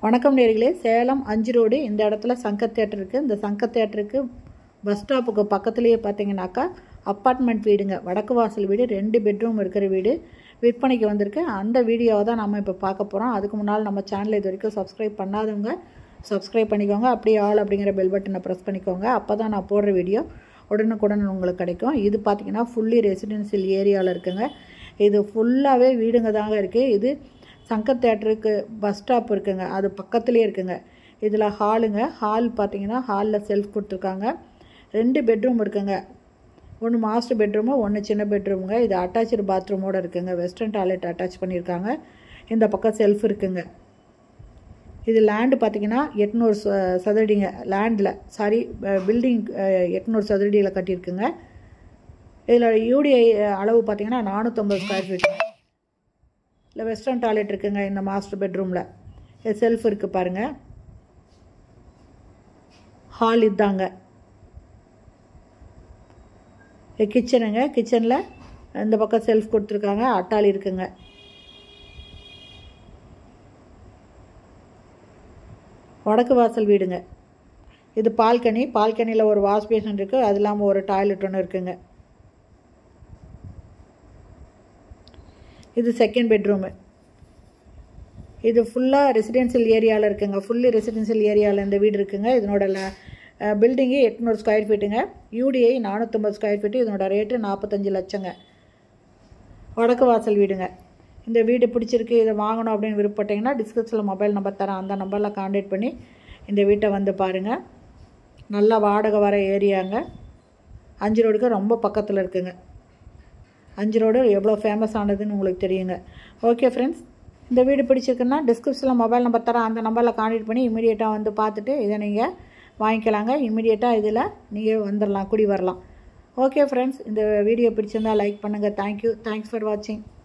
வணக்கம் நேர்களே சேலம் அஞ்சு ரோடு இந்த இடத்துல சங்கர் தேட்டர் இருக்குது இந்த சங்கர் தேட்டருக்கு பஸ் ஸ்டாப்புக்கு பக்கத்துலேயே பார்த்தீங்கன்னாக்கா அப்பார்ட்மெண்ட் வீடுங்க வடக்கு வாசல் வீடு ரெண்டு பெட்ரூம் இருக்கிற வீடு விற்பனைக்கு வந்திருக்கு அந்த வீடியோவை தான் நம்ம இப்போ பார்க்க போகிறோம் அதுக்கு முன்னால் நம்ம சேனலை இது வரைக்கும் சப்ஸ்கிரைப் பண்ணாதவங்க சப்ஸ்கிரைப் பண்ணிக்கோங்க அப்படியே ஆல் அப்படிங்கிற பெல் பட்டனை ப்ரெஸ் பண்ணிக்கோங்க அப்போ தான் நான் போடுற வீடியோ உடனுக்குடன் உங்களுக்கு கிடைக்கும் இது பார்த்தீங்கன்னா ஃபுல்லி ரெசிடென்சியல் ஏரியாவில் இருக்குங்க இது ஃபுல்லாகவே வீடுங்க தாங்க இருக்குது இது சங்கர் தேட்டருக்கு பஸ் ஸ்டாப் இருக்குங்க அது பக்கத்துலேயே இருக்குங்க இதில் ஹாலுங்க ஹால் பார்த்தீங்கன்னா ஹாலில் செல்ஃப் கொடுத்துருக்காங்க ரெண்டு பெட்ரூம் இருக்குங்க ஒன்று மாஸ்டர் பெட்ரூமு ஒன்று சின்ன பெட்ரூமுங்க இது அட்டாச்சு பாத்ரூமோடு இருக்குங்க வெஸ்டர்ன் டாய்லெட் அட்டாச் பண்ணியிருக்காங்க இந்த பக்கம் செல்ஃப் இருக்குங்க இது லேண்டு பார்த்தீங்கன்னா எட்நூறு ச- சதுரடிங்க லேண்டில் சாரி பில்டிங் எட்நூறு சதுரடியில் கட்டியிருக்குங்க இதில் யூடிஐ அளவு பார்த்தீங்கன்னா நானூற்றம்பது ஸ்கொயர் ஃபீட் இல்லை வெஸ்டர்ன் டாய்லெட் இருக்குங்க இந்த மாஸ்டர் பெட்ரூமில் இது செல்ஃப் இருக்குது பாருங்கள் ஹால் இதாங்க இது கிச்சனுங்க கிச்சனில் இந்த பக்கம் செல்ஃப் கொடுத்துருக்காங்க அட்டாளி இருக்குங்க வடக்கு வாசல் வீடுங்க இது பால்கனி பால்கனியில் ஒரு வாஷ் பேஷன் இருக்குது அது இல்லாமல் ஒரு டாய்லெட் ஒன்று இருக்குங்க இது செகண்ட் பெட்ரூமு இது ஃபுல்லாக ரெசிடென்சியல் ஏரியாவில் இருக்குங்க ஃபுல்லி ரெசிடென்சியல் ஏரியாவில் இந்த வீடு இருக்குங்க இதனோட பில்டிங்கு எட்நூறு ஸ்கொயர் ஃபீட்டுங்க யூடிஐ நானூற்றம்பது ஸ்கொயர் ஃபீட்டு இதனோட ரேட்டு நாற்பத்தஞ்சு லட்சங்க வடக்கு வாசல் வீடுங்க இந்த வீடு பிடிச்சிருக்கு இதை வாங்கணும் அப்படின்னு விருப்பப்பட்டீங்கன்னா டிஸ்கிரிப்ஷனில் மொபைல் நம்பர் தரேன் அந்த நம்பரில் காண்டாக்ட் பண்ணி இந்த வீட்டை வந்து பாருங்கள் நல்லா வாடகை வர ஏரியாங்க அஞ்சு ரோடுக்கு ரொம்ப பக்கத்தில் இருக்குங்க அஞ்சு ரோடு எவ்வளோ ஃபேமஸ் ஆனதுன்னு உங்களுக்கு தெரியுங்க ஓகே ஃப்ரெண்ட்ஸ் இந்த வீடு பிடிச்சிருக்குன்னா டிஸ்கிரிப்ஷனில் மொபைல் நம்பர் தரேன் அந்த நம்பரில் காண்டாக்ட் பண்ணி இமீடியட்டாக வந்து பார்த்துட்டு இதை நீங்கள் வாங்கிக்கலாங்க இமீடியட்டாக இதில் நீங்கள் வந்துடலாம் குடி வரலாம் ஓகே ஃப்ரெண்ட்ஸ் இந்த வீடியோ பிடிச்சிருந்தா லைக் பண்ணுங்கள் தேங்க்யூ தேங்க்ஸ் ஃபார் வாட்சிங்